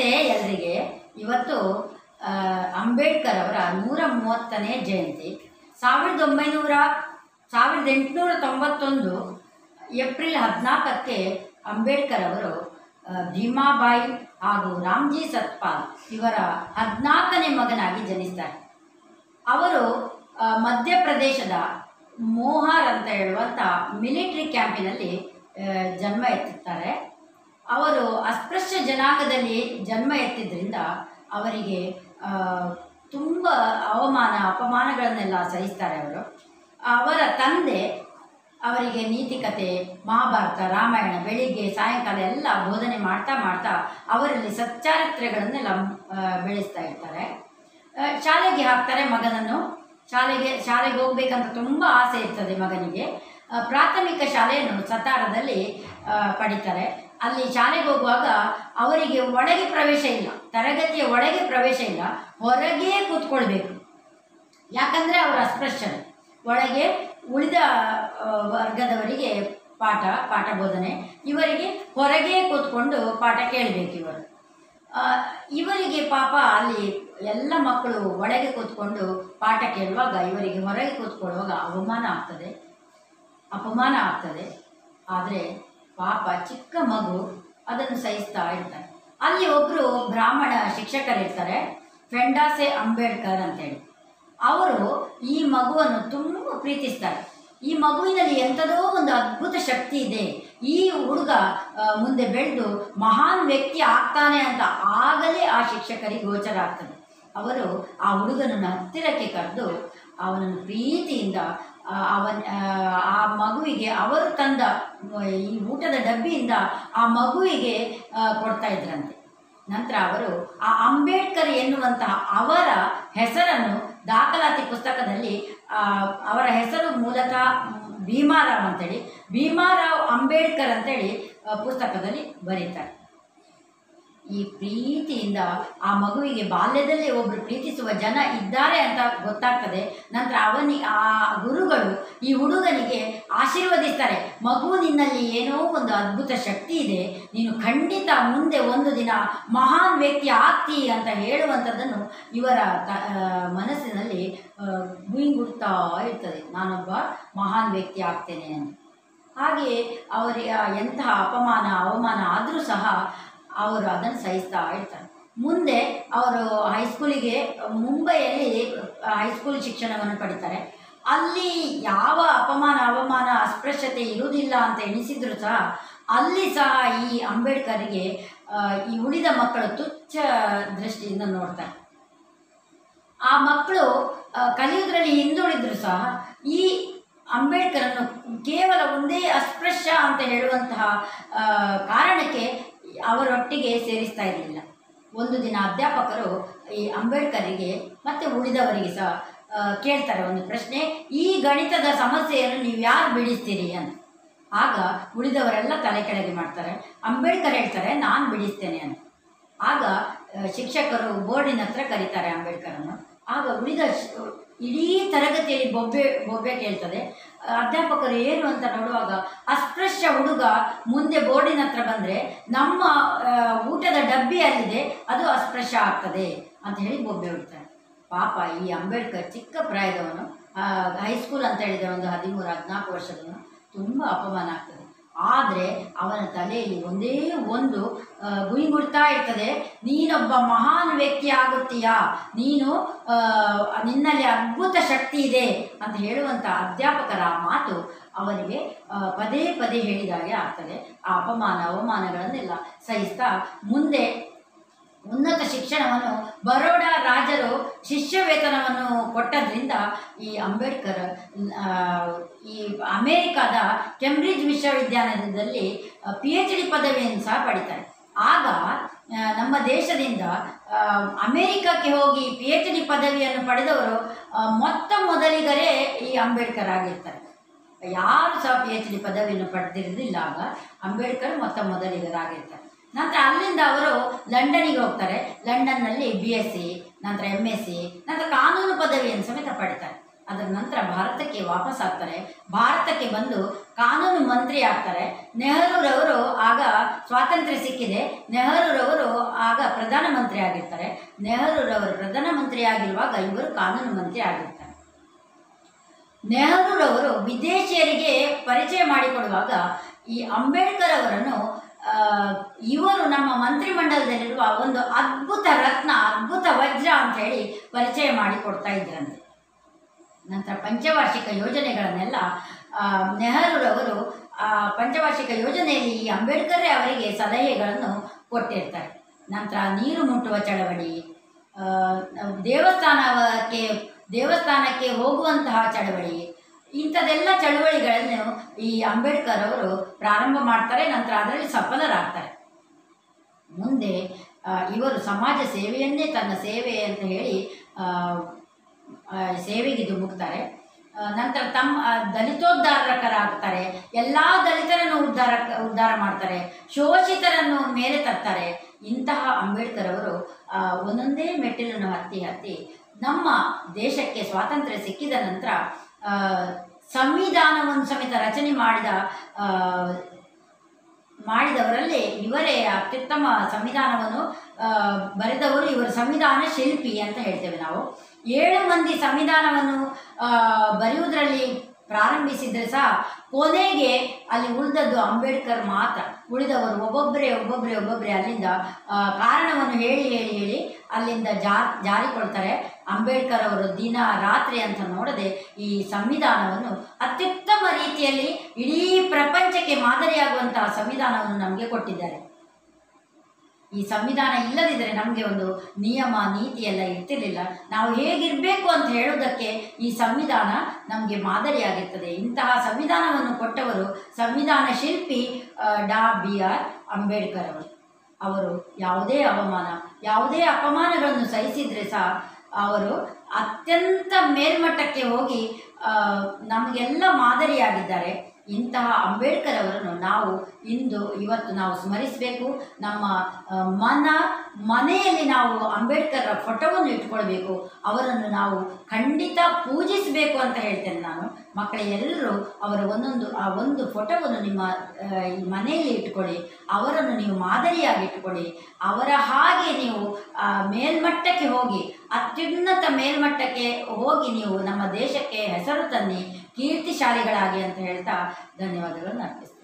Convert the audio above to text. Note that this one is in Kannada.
ನಮಸ್ತೆ ಎಲ್ರಿಗೆ ಇವತ್ತು ಆ, ಅಂಬೇಡ್ಕರ್ ಅವರ ನೂರ ಮೂವತ್ತನೇ ಜಯಂತಿ ಸಾವಿರದ ಒಂಬೈನೂರ ಸಾವಿರದ ಎಂಟುನೂರ ತೊಂಬತ್ತೊಂದು ಏಪ್ರಿಲ್ ಹದಿನಾಲ್ಕಕ್ಕೆ ಅಂಬೇಡ್ಕರ್ ಅವರು ಆ, ಭೀಮಾಬಾಯಿ ಹಾಗೂ ರಾಮ್ಜಿ ಸತ್ಪಾಲ್ ಇವರ ಹದಿನಾಲ್ಕನೇ ಮಗನಾಗಿ ಜನಿಸ್ತಾರೆ ಅವರು ಆ, ಮಧ್ಯಪ್ರದೇಶದ ಮೋಹಾರ್ ಅಂತ ಹೇಳುವಂಥ ಮಿಲಿಟರಿ ಕ್ಯಾಂಪಿನಲ್ಲಿ ಆ, ಜನ್ಮ ಎತ್ತುತ್ತಾರೆ ಅವರು ಅಸ್ಪೃಶ್ಯ ಜನಾಂಗದಲ್ಲಿ ಜನ್ಮ ಎತ್ತಿದ್ರಿಂದ ಅವರಿಗೆ ಆ, ತುಂಬ ಅವಮಾನ ಅಪಮಾನಗಳನ್ನೆಲ್ಲ ಸಹಿಸ್ತಾರೆ ಅವರು ಅವರ ತಂದೆ ಅವರಿಗೆ ನೀತಿಕತೆ ಮಹಾಭಾರತ ರಾಮಾಯಣ ಬೆಳಿಗ್ಗೆ ಸಾಯಂಕಾಲ ಎಲ್ಲ ಬೋಧನೆ ಮಾಡ್ತಾ ಮಾಡ್ತಾ ಅವರಲ್ಲಿ ಸಚ್ಚಾರಿತ್ರ್ಯಗಳನ್ನೆಲ್ಲ ಆ, ಬೆಳೆಸ್ತಾ ಇರ್ತಾರೆ ಆ, ಶಾಲೆಗೆ ಹಾಕ್ತಾರೆ ಮಗನನ್ನು ಶಾಲೆಗೆ ಶಾಲೆಗೆ ಹೋಗ್ಬೇಕಂತ ತುಂಬ ಆಸೆ ಇರ್ತದೆ ಮಗನಿಗೆ ಆ, ಪ್ರಾಥಮಿಕ ಶಾಲೆಯನ್ನು ಸತಾರದಲ್ಲಿ ಆ, ಪಡಿತಾರೆ ಅಲ್ಲಿ ಶಾಲೆಗೆ ಹೋಗುವಾಗ ಅವರಿಗೆ ಒಳಗೆ ಪ್ರವೇಶ ಇಲ್ಲ ತರಗತಿಯ ಒಳಗೆ ಪ್ರವೇಶ ಇಲ್ಲ ಹೊರಗೇ ಕೂತ್ಕೊಳ್ಬೇಕು ಯಾಕಂದರೆ ಅವರು ಅಸ್ಪೃಶ್ಯರು ಒಳಗೆ ಉಳಿದ ಆ, ವರ್ಗದವರಿಗೆ ಪಾಠ ಪಾಠ ಬೋಧನೆ ಇವರಿಗೆ ಹೊರಗೆ ಕೂತ್ಕೊಂಡು ಪಾಠ ಕೇಳಬೇಕು ಇವರು ಆ, ಇವರಿಗೆ ಪಾಪ ಅಲ್ಲಿ ಎಲ್ಲ ಮಕ್ಕಳು ಒಳಗೆ ಕೂತ್ಕೊಂಡು ಪಾಠ ಕೇಳುವಾಗ ಇವರಿಗೆ ಹೊರಗೆ ಕೂತ್ಕೊಳ್ಳುವಾಗ ಅವಮಾನ ಆಗ್ತದೆ ಅಪಮಾನ ಆಗ್ತದೆ ಆದರೆ ಪಾಪ ಚಿಕ್ಕ ಮಗು ಅದನ್ನು ಸಹಿಸ್ತಾ ಇರ್ತಾರೆ ಅಲ್ಲಿ ಒಬ್ಬರು ಬ್ರಾಹ್ಮಣ ಶಿಕ್ಷಕರಿರ್ತಾರೆ ಫೆಂಡಾಸೆ ಅಂಬೇಡ್ಕರ್ ಅಂತೇಳಿ ಅವರು ಈ ಮಗುವನ್ನು ತುಂಬ ಪ್ರೀತಿಸ್ತಾರೆ ಈ ಮಗುವಿನಲ್ಲಿ ಎಂಥದೋ ಒಂದು ಅದ್ಭುತ ಶಕ್ತಿ ಇದೆ ಈ ಹುಡುಗ ಆ, ಮುಂದೆ ಬೆಳೆದು ಮಹಾನ್ ವ್ಯಕ್ತಿ ಆಗ್ತಾನೆ ಅಂತ ಆಗಲೇ ಆ ಶಿಕ್ಷಕರಿಗೆ ಗೋಚರ ಆಗ್ತದೆ ಅವರು ಆ ಹುಡುಗನನ್ನು ಹತ್ತಿರಕ್ಕೆ ಕರೆದು ಅವನನ್ನು ಪ್ರೀತಿಯಿಂದ ಆ, ಅವನ್ ಆ, ಆ ಮಗುವಿಗೆ ಅವರು ತಂದ ಆ, ಈ ಊಟದ ಡಬ್ಬಿಯಿಂದ ಆ ಮಗುವಿಗೆ ಆ, ಕೊಡ್ತಾ ಇದ್ರಂತೆ ನಂತರ ಅವರು ಆ ಅಂಬೇಡ್ಕರ್ ಎನ್ನುವಂತಹ ಅವರ ಹೆಸರನ್ನು ದಾಖಲಾತಿ ಪುಸ್ತಕದಲ್ಲಿ ಆ, ಅವರ ಹೆಸರು ಮೂಲತಃ ಭೀಮಾರಾವ್ ಅಂತೇಳಿ ಭೀಮಾರಾವ್ ಅಂಬೇಡ್ಕರ್ ಅಂತೇಳಿ ಆ, ಪುಸ್ತಕದಲ್ಲಿ ಬರೀತಾರೆ ಈ ಪ್ರೀತಿಯಿಂದ ಆ ಮಗುವಿಗೆ ಬಾಲ್ಯದಲ್ಲೇ ಒಬ್ಬರು ಪ್ರೀತಿಸುವ ಜನ ಇದ್ದಾರೆ ಅಂತ ಗೊತ್ತಾಗ್ತದೆ ನಂತರ ಅವನಿ ಆ ಗುರುಗಳು ಈ ಹುಡುಗನಿಗೆ ಆಶೀರ್ವದಿಸ್ತಾರೆ ಮಗು ನಿನ್ನಲ್ಲಿ ಏನೋ ಒಂದು ಅದ್ಭುತ ಶಕ್ತಿ ಇದೆ ನೀನು ಖಂಡಿತ ಮುಂದೆ ಒಂದು ದಿನ ಮಹಾನ್ ವ್ಯಕ್ತಿ ಆಗ್ತಿ ಅಂತ ಹೇಳುವಂಥದ್ದನ್ನು ಇವರ ತ ಆ, ಮನಸ್ಸಿನಲ್ಲಿ ಆ, ಗುಯಿಂಗುಡ್ತಾ ಇರ್ತದೆ ನಾನೊಬ್ಬ ಮಹಾನ್ ವ್ಯಕ್ತಿ ಆಗ್ತೇನೆ ಅಂತ ಹಾಗೆಯೇ ಅವರಿಗೆ ಎಂತಹ ಅಪಮಾನ ಅವಮಾನ ಆದರೂ ಸಹ ಅವರು ಅದನ್ನು ಸಹಿಸ್ತಾ ಇರ್ತಾರೆ ಮುಂದೆ ಅವರು ಹೈಸ್ಕೂಲಿಗೆ ಮುಂಬೈಯಲ್ಲಿ ಹೈಸ್ಕೂಲ್ ಶಿಕ್ಷಣವನ್ನು ಪಡಿತಾರೆ ಅಲ್ಲಿ ಯಾವ ಅಪಮಾನ ಅವಮಾನ ಅಸ್ಪೃಶ್ಯತೆ ಇರುವುದಿಲ್ಲ ಅಂತ ಎಣಿಸಿದ್ರು ಸಹ ಅಲ್ಲಿ ಸಹ ಈ ಅಂಬೇಡ್ಕರ್ಗೆ ಆ, ಈ ಉಳಿದ ಮಕ್ಕಳು ತುಚ್ಛ ದೃಷ್ಟಿಯಿಂದ ನೋಡ್ತಾರೆ ಆ ಮಕ್ಕಳು ಆ, ಕಲಿಯುವುದರಲ್ಲಿ ಹಿಂದುಳಿದ್ರು ಸಹ ಈ ಅಂಬೇಡ್ಕರನ್ನು ಕೇವಲ ಒಂದೇ ಅಸ್ಪೃಶ್ಯ ಅಂತ ಹೇಳುವಂತಹ ಆ, ಕಾರಣಕ್ಕೆ ಅವರೊಟ್ಟಿಗೆ ಸೇರಿಸ್ತಾ ಇರಲಿಲ್ಲ ಒಂದು ದಿನ ಅಧ್ಯಾಪಕರು ಈ ಅಂಬೇಡ್ಕರಿಗೆ ಮತ್ತು ಉಳಿದವರಿಗೆ ಸಹ ಆ, ಕೇಳ್ತಾರೆ ಒಂದು ಪ್ರಶ್ನೆ ಈ ಗಣಿತದ ಸಮಸ್ಯೆಯನ್ನು ನೀವು ಯಾರು ಬಿಡಿಸ್ತೀರಿ ಅಂತ ಆಗ ಉಳಿದವರೆಲ್ಲ ತಲೆ ಕೆಳಗೆ ಮಾಡ್ತಾರೆ ಅಂಬೇಡ್ಕರ್ ಹೇಳ್ತಾರೆ ನಾನು ಬಿಡಿಸ್ತೇನೆ ಅಂತ ಆಗ ಆ, ಶಿಕ್ಷಕರು ಬೋರ್ಡಿನ ಹತ್ರ ಕರೀತಾರೆ ಅಂಬೇಡ್ಕರನ್ನು ಆಗ ಉಳಿದ ಶ್- ಇಡೀ ತರಗತಿಯಲ್ಲಿ ಬೊಬ್ಬೆ ಬೊಬ್ಬೆ ಕೇಳ್ತದೆ ಆ, ಅಧ್ಯಾಪಕರು ಏನು ಅಂತ ನೋಡುವಾಗ ಅಸ್ಪೃಶ್ಯ ಹುಡುಗ ಮುಂದೆ ಬೋರ್ಡಿನ ಹತ್ರ ಬಂದರೆ ನಮ್ಮ ಆ, ಊಟದ ಡಬ್ಬಿ ಅಲ್ಲಿದೆ ಅದು ಅಸ್ಪೃಶ್ಯ ಆಗ್ತದೆ ಅಂತ ಹೇಳಿ ಬೊಬ್ಬೆ ಹೊಡ್ತಾರೆ ಪಾಪ ಈ ಅಂಬೇಡ್ಕರ್ ಚಿಕ್ಕ ಪ್ರಾಯದವನು ಆ, ಹೈಸ್ಕೂಲ್ ಅಂತ ಹೇಳಿದರೆ ಒಂದು ಹದಿಮೂರು ಹದಿನಾಲ್ಕು ವರ್ಷದವನು ತುಂಬ ಅಪಮಾನ ಆಗ್ತದೆ ಆದರೆ ಅವನ ತಲೆಯಲ್ಲಿ ಒಂದೇ ಒಂದು ಆ, ಗುಯಿಗುಡ್ತಾ ಇರ್ತದೆ ನೀನೊಬ್ಬ ಮಹಾನ್ ವ್ಯಕ್ತಿ ಆಗುತ್ತೀಯಾ ನೀನು ಆ, ನಿನ್ನಲ್ಲಿ ಅದ್ಭುತ ಶಕ್ತಿ ಇದೆ ಅಂತ ಹೇಳುವಂಥ ಅಧ್ಯಾಪಕರ ಆ ಮಾತು ಅವನಿಗೆ ಆ, ಪದೇ ಪದೇ ಹೇಳಿದಾಗೆ ಆಗ್ತದೆ ಆ ಅಪಮಾನ ಅವಮಾನಗಳನ್ನೆಲ್ಲ ಸಹಿಸ್ತಾ ಮುಂದೆ ಉನ್ನತ ಶಿಕ್ಷಣವನ್ನು ಬರೋಡಾ ರಾಜರು ಶಿಷ್ಯ ವೇತನವನ್ನು ಕೊಟ್ಟದ್ರಿಂದ ಈ ಅಂಬೇಡ್ಕರ್ ಆ, ಈ ಅಮೇರಿಕಾದ ಕೆಂಬ್ರಿಡ್ಜ್ ವಿಶ್ವವಿದ್ಯಾಲಯದಲ್ಲಿ ಪಿ ಎಚ್ ಡಿ ಪದವಿಯನ್ನು ಸಹ ಪಡಿತಾರೆ ಆಗ ಆ, ನಮ್ಮ ದೇಶದಿಂದ ಆ, ಅಮೇರಿಕಕ್ಕೆ ಹೋಗಿ ಪಿ ಎಚ್ ಡಿ ಪದವಿಯನ್ನು ಪಡೆದವರು ಆ, ಮೊತ್ತ ಮೊದಲಿಗರೇ ಈ ಅಂಬೇಡ್ಕರ್ ಆಗಿರ್ತಾರೆ ಯಾರು ಸಹ ಪಿ ಎಚ್ ಡಿ ಪದವಿಯನ್ನು ಪಡೆದಿರೋದಿಲ್ಲ ಆಗ ಅಂಬೇಡ್ಕರ್ ಮೊತ್ತ ಮೊದಲಿಗರಾಗಿರ್ತಾರೆ ನಂತರ ಅಲ್ಲಿಂದ ಅವರು ಲಂಡನಿಗೆ ಹೋಗ್ತಾರೆ ಲಂಡನ್ನಲ್ಲಿ ಬಿ ಎಸ್ ಸಿ ನಂತರ ಎಮ್ ಎಸ್ ಸಿ ನಂತರ ಕಾನೂನು ಪದವಿಯನ್ನು ಸಮೇತ ಪಡಿತಾರೆ ಅದರ ನಂತರ ಭಾರತಕ್ಕೆ ವಾಪಸ್ ಆಗ್ತಾರೆ ಭಾರತಕ್ಕೆ ಬಂದು ಕಾನೂನು ಮಂತ್ರಿ ಆಗ್ತಾರೆ ನೆಹರೂರವರು ಆಗ ಸ್ವಾತಂತ್ರ್ಯ ಸಿಕ್ಕಿದೆ ನೆಹರೂರವರು ಆಗ ಪ್ರಧಾನ ಪ್ರಧಾನಮಂತ್ರಿ ಆಗಿರ್ತಾರೆ ನೆಹರೂರವರು ಪ್ರಧಾನಮಂತ್ರಿ ಆಗಿರುವಾಗ ಇವರು ಕಾನೂನು ಮಂತ್ರಿ ಆಗಿರ್ತಾರೆ ನೆಹರೂರವರು ವಿದೇಶಿಯರಿಗೆ ಪರಿಚಯ ಮಾಡಿಕೊಡುವಾಗ ಈ ಅಂಬೇಡ್ಕರ್ ಅವರನ್ನು ಆ, ಇವರು ನಮ್ಮ ಮಂತ್ರಿಮಂಡಲದಲ್ಲಿರುವ ಒಂದು ಅದ್ಭುತ ರತ್ನ ಅದ್ಭುತ ವಜ್ರ ಅಂತ ಹೇಳಿ ಪರಿಚಯ ಮಾಡಿಕೊಡ್ತಾ ಇದ್ರಂತೆ ನಂತರ ಪಂಚವಾರ್ಷಿಕ ಯೋಜನೆಗಳನ್ನೆಲ್ಲ ಆ, ನೆಹರೂರವರು ಆ ಪಂಚವಾರ್ಷಿಕ ಯೋಜನೆಯಲ್ಲಿ ಈ ಅಂಬೇಡ್ಕರ್ ಅವರಿಗೆ ಸಲಹೆಗಳನ್ನು ಕೊಟ್ಟಿರ್ತಾರೆ ನಂತರ ನೀರು ಮುಟ್ಟುವ ಚಳವಳಿ ಆ, ದೇವಸ್ಥಾನಕ್ಕೆ ದೇವಸ್ಥಾನಕ್ಕೆ ಹೋಗುವಂತಹ ಚಳವಳಿ ಇಂಥದೆಲ್ಲ ಚಳವಳಿಗಳನ್ನು ಈ ಅಂಬೇಡ್ಕರ್ ಅವರು ಪ್ರಾರಂಭ ಮಾಡ್ತಾರೆ ನಂತರ ಅದರಲ್ಲಿ ಸಫಲರಾಗ್ತಾರೆ ಮುಂದೆ ಆ, ಇವರು ಸಮಾಜ ಸೇವೆಯನ್ನೇ ತನ್ನ ಸೇವೆ ಅಂತ ಹೇಳಿ ಆ, ಆ, ಸೇವೆಗೆ ಧುಮುಕ್ತಾರೆ ಆ, ನಂತರ ತಮ್ಮ ಆ, ದಲಿತೋದ್ಧಾರಕರಾಗ್ತಾರೆ ಎಲ್ಲ ದಲಿತರನ್ನು ಉದ್ಧಾರ ಉದ್ಧಾರ ಮಾಡ್ತಾರೆ ಶೋಷಿತರನ್ನು ಮೇಲೆ ತರ್ತಾರೆ ಇಂತಹ ಅಂಬೇಡ್ಕರ್ ಅವರು ಆ, ಒಂದೊಂದೇ ಮೆಟ್ಟಿಲನ್ನು ಹತ್ತಿ ಹತ್ತಿ ನಮ್ಮ ದೇಶಕ್ಕೆ ಸ್ವಾತಂತ್ರ್ಯ ಸಿಕ್ಕಿದ ನಂತರ ಆ, ಸಂವಿಧಾನವನ್ನು ಸಮೇತ ರಚನೆ ಮಾಡಿದ ಆ, ಮಾಡಿದವರಲ್ಲಿ ಇವರೇ ಅತ್ಯುತ್ತಮ ಸಂವಿಧಾನವನ್ನು ಆ, ಬರೆದವರು ಇವರು ಸಂವಿಧಾನ ಶಿಲ್ಪಿ ಅಂತ ಹೇಳ್ತೇವೆ ನಾವು ಏಳು ಮಂದಿ ಸಂವಿಧಾನವನ್ನು ಆ, ಬರೆಯುವುದರಲ್ಲಿ ಪ್ರಾರಂಭಿಸಿದ್ರೆ ಸಹ ಕೊನೆಗೆ ಅಲ್ಲಿ ಉಳಿದದ್ದು ಅಂಬೇಡ್ಕರ್ ಮಾತ್ರ ಉಳಿದವರು ಒಬ್ಬೊಬ್ಬರೇ ಒಬ್ಬೊಬ್ಬರೇ ಒಬ್ಬೊಬ್ಬರೇ ಅಲ್ಲಿಂದ ಆ, ಕಾರಣವನ್ನು ಹೇಳಿ ಹೇಳಿ ಹೇಳಿ ಅಲ್ಲಿಂದ ಜಾ ಜಾರಿಕೊಳ್ತಾರೆ ಅಂಬೇಡ್ಕರ್ ಅವರು ದಿನ ರಾತ್ರಿ ಅಂತ ನೋಡದೆ ಈ ಸಂವಿಧಾನವನ್ನು ಅತ್ಯುತ್ತಮ ರೀತಿಯಲ್ಲಿ ಇಡೀ ಪ್ರಪಂಚಕ್ಕೆ ಮಾದರಿಯಾಗುವಂತಹ ಸಂವಿಧಾನವನ್ನು ನಮಗೆ ಕೊಟ್ಟಿದ್ದಾರೆ ಈ ಸಂವಿಧಾನ ಇಲ್ಲದಿದ್ದರೆ ನಮಗೆ ಒಂದು ನಿಯಮ ನೀತಿ ಎಲ್ಲ ಇರ್ತಿರ್ಲಿಲ್ಲ ನಾವು ಹೇಗಿರಬೇಕು ಅಂತ ಹೇಳುವುದಕ್ಕೆ ಈ ಸಂವಿಧಾನ ನಮಗೆ ಮಾದರಿಯಾಗಿರ್ತದೆ ಇಂತಹ ಸಂವಿಧಾನವನ್ನು ಕೊಟ್ಟವರು ಸಂವಿಧಾನ ಶಿಲ್ಪಿ ಆ, ಡಾ ಬಿ ಆರ್ ಅಂಬೇಡ್ಕರ್ ಅವರು ಅವರು ಯಾವುದೇ ಅವಮಾನ ಯಾವುದೇ ಅಪಮಾನಗಳನ್ನು ಸಹಿಸಿದರೆ ಸಹ ಅವರು ಅತ್ಯಂತ ಮೇಲ್ಮಟ್ಟಕ್ಕೆ ಹೋಗಿ ಆ, ನಮಗೆಲ್ಲ ಮಾದರಿಯಾಗಿದ್ದಾರೆ ಇಂತಹ ಅಂಬೇಡ್ಕರ್ ಅವರನ್ನು ನಾವು ಇಂದು ಇವತ್ತು ನಾವು ಸ್ಮರಿಸಬೇಕು ನಮ್ಮ ಆ, ಮನ ಮನೆಯಲ್ಲಿ ನಾವು ಅಂಬೇಡ್ಕರ್ ಫೋಟೋವನ್ನು ಇಟ್ಕೊಳ್ಬೇಕು ಅವರನ್ನು ನಾವು ಖಂಡಿತ ಪೂಜಿಸಬೇಕು ಅಂತ ಹೇಳ್ತೇನೆ ನಾನು ಮಕ್ಕಳೆಲ್ಲರೂ ಅವರ ಒಂದೊಂದು ಆ ಒಂದು ಫೋಟೋವನ್ನು ನಿಮ್ಮ ಆ, ಈ ಮನೆಯಲ್ಲಿ ಇಟ್ಕೊಳ್ಳಿ ಅವರನ್ನು ನೀವು ಮಾದರಿಯಾಗಿ ಇಟ್ಕೊಳ್ಳಿ ಅವರ ಹಾಗೆ ನೀವು ಆ, ಮೇಲ್ಮಟ್ಟಕ್ಕೆ ಹೋಗಿ ಅತ್ಯುನ್ನತ ಮೇಲ್ಮಟ್ಟಕ್ಕೆ ಹೋಗಿ ನೀವು ನಮ್ಮ ದೇಶಕ್ಕೆ ಹೆಸರು ತನ್ನಿ ಕೀರ್ತಿಶಾಲಿಗಳಾಗಿ ಅಂತ ಹೇಳ್ತಾ ಧನ್ಯವಾದಗಳನ್ನು ಅರ್ಪಿಸ್ತೇನೆ